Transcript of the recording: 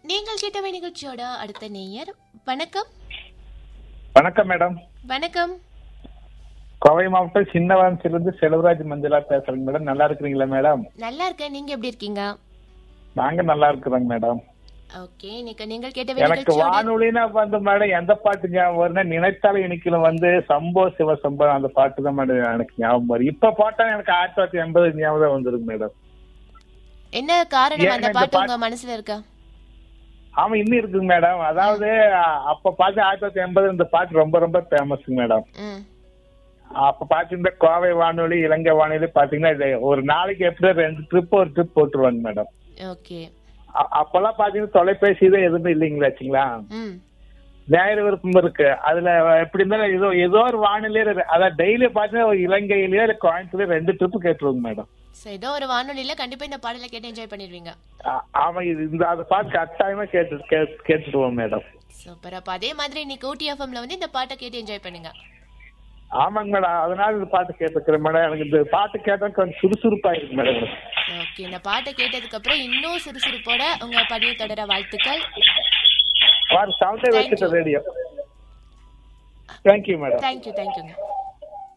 நீங்கள் கேட்டவை நிகழ்ச்சியோட அடுத்த நேயர் வணக்கம் வணக்கம் மேடம் வணக்கம் கோவை மாவட்டம் சின்னவான்சிலிருந்து செல்வராஜ் மஞ்சளா பேசுறேங்க மேடம் நல்லா இருக்கிறீங்களா மேடம் நல்லா இருக்கேன் நீங்க எப்படி இருக்கீங்க நாங்க நல்லா இருக்கிறோங்க மேடம் ஓகே நீங்க நீங்கள் கேட்டவை எனக்கு நிகழ்ச்சியோட வானொலினா வந்து மேடம் எந்த பாட்டு ஞாபகம் வரும்னா நினைத்தால இனிக்கல வந்து சம்போ சிவசம்போ அந்த பாட்டு தான் மேடம் எனக்கு ஞாபகம் வரும் இப்ப பாட்டா எனக்கு ஆயிரத்தி தொள்ளாயிரத்தி எண்பது ஞாபகம் வந்துருக்கு மேடம் என்ன காரணம் ஏன் அந்த இந்த பாட்டு பாட்டு- உங்க மனசுல இருக்கா ஆமா இன்னும் இருக்குங்க மேடம் அதாவது அ- அப்ப பாட்டு ஆயிரத்தி தொள்ளாயிரத்தி எண்பது இந்த பாட்டு ரொம்ப ரொம்ப ஃபேமஸ் மேடம் ம் அப்ப பாத்தீங்கன்னா கோவை வானொலி இலங்கை வானொலி பாத்தீங்கன்னா இது ஒரு நாளைக்கு எப்படி ரெண்டு ட்ரிப் ஒரு ட்ரிப் போட்டுருவாங்க மேடம் ஓகே அ- அப்பெல்லாம் பாத்தீங்கன்னா தொலைபேசி தான் எதுவுமே இல்லைங்களாச்சுங்களா ம் நேர விருப்பம் இருக்கு அதுல எப்படி இருந்தாலும் ஏதோ ஏதோ ஒரு வானிலையே இருக்கு. அதான் டெய்லி பாத்தீங்கன்னா ஒரு இலங்கையிலயோ இல்ல கோயம்புத்தூர்லயோ ரெண்டு ட்ரிப் கேட்டுருவாங்க மேடம் ஸோ ஏதோ ஒரு வானொலியில கண்டிப்பா இந்த பாடலை கேட்டு என்ஜாய் பண்ணிடுவீங்க ஆ- ஆமா இது இந்த அந்த பாட்டு கட்டாயமா கேட்டு கே- கேட்டுடுவோம் மேடம் சூப்பர் அப்ப அதே மாதிரி இன்னைக்கு ஊட்டி எஃப்எம்ல வந்து இந்த பாட்டை கேட்டு என்ஜாய் பண்ணுங்க ஆமாங்க மேடம் அதனால இந்த பாட்டு கேட்டுக்கிறேன் மேடம் எனக்கு இந்த பாட்டு கேட்டா கொஞ்சம் சுறுசுறுப்பா இருக்கு மேடம் எனக்கு. ஓகே இந்த பாட்டை கேட்டதுக்கு அப்புறம் இன்னும் சுறுசுறுப்போட உங்க பணியை தொடர வாழ்த்துக்கள் வாரு சவுண்டே வச்சுட்டு ரேடியோ தேங்க்யூ மேடம் தேங்க்யூ தேங்க்யூங்க